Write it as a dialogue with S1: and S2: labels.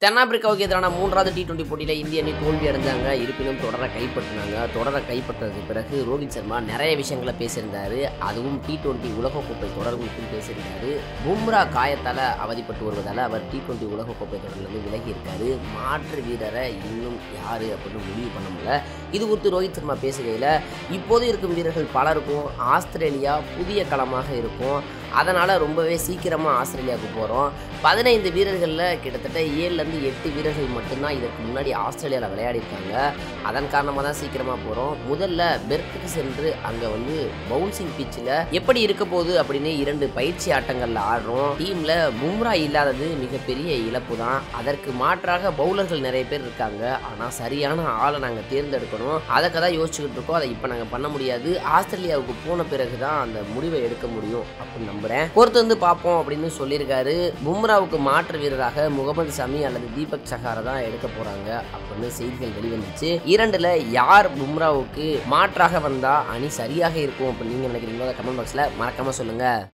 S1: தென்னாப்பிரிக்காவுக்கு எதிரான மூன்றாவது டி டுவெண்டி போட்டியில் இந்திய அணி தோல்வி அடைஞ்சாங்க இருப்பினும் தொடரை கைப்பற்றினாங்க தொடரை கைப்பற்றதுக்கு பிறகு ரோஹித் சர்மா நிறைய விஷயங்களை பேசியிருந்தாரு அதுவும் டி டுவெண்டி உலகக்கோப்பை தொடர் குறித்தும் பேசியிருந்தாரு பும்ரா காயத்தால் அவதிப்பட்டு வருவதால் அவர் டி டுவெண்டி உலகக்கோப்பை தொடரிலிருந்து விலகி இருக்காரு மாற்று வீரரை இன்னும் யாரு அப்படின்னு முடிவு பண்ண முடியல இது குறித்து ரோஹித் சர்மா பேசுகையில் இப்போது இருக்கும் வீரர்கள் பலருக்கும் ஆஸ்திரேலியா புதிய களமாக இருக்கும் அதனால் ரொம்பவே சீக்கிரமாக ஆஸ்திரேலியாவுக்கு போகிறோம் பதினைந்து வீரர்களில் கிட்டத்தட்ட ஏழுலேருந்து எட்டு வீரர்கள் மட்டும்தான் இதற்கு முன்னாடி ஆஸ்திரேலியாவில் விளையாடிருக்காங்க அதன் காரணமாக தான் சீக்கிரமாக போகிறோம் முதல்ல பெர்த்துக்கு சென்று அங்கே வந்து பவுன்சிங் பிச்சில் எப்படி இருக்க போகுது அப்படின்னு இரண்டு பயிற்சி ஆட்டங்களில் ஆடுறோம் டீமில் பும்ரா இல்லாதது மிகப்பெரிய இழப்பு தான் அதற்கு மாற்றாக பவுலர்கள் நிறைய பேர் இருக்காங்க ஆனால் சரியான ஆளை நாங்கள் தேர்ந்தெடுக்கணும் அதுக்கு தான் யோசிச்சுக்கிட்டு இருக்கோம் அதை இப்போ நாங்கள் பண்ண முடியாது ஆஸ்திரேலியாவுக்கு போன பிறகு தான் அந்த முடிவை எடுக்க முடியும் அப்படின்னு நம்புகிறேன் பொறுத்து வந்து பார்ப்போம் அப்படின்னு சொல்லியிருக்காரு பும்ராவுக்கு மாற்று வீரராக முகமது சமி அல்லது தீபக் சஹாரை தான் எடுக்க போகிறாங்க அப்படின்னு செய்திகள் வெளிவந்துச்சு இரண்டுல யார் பும்ராவுக்கு மாற்றாக வந்தால் அணி சரியாக இருக்கும் அப்படின்னு நீங்கள் நினைக்கிறீங்களோ கமெண்ட் பாக்ஸில் மறக்காமல் சொல்லுங்கள்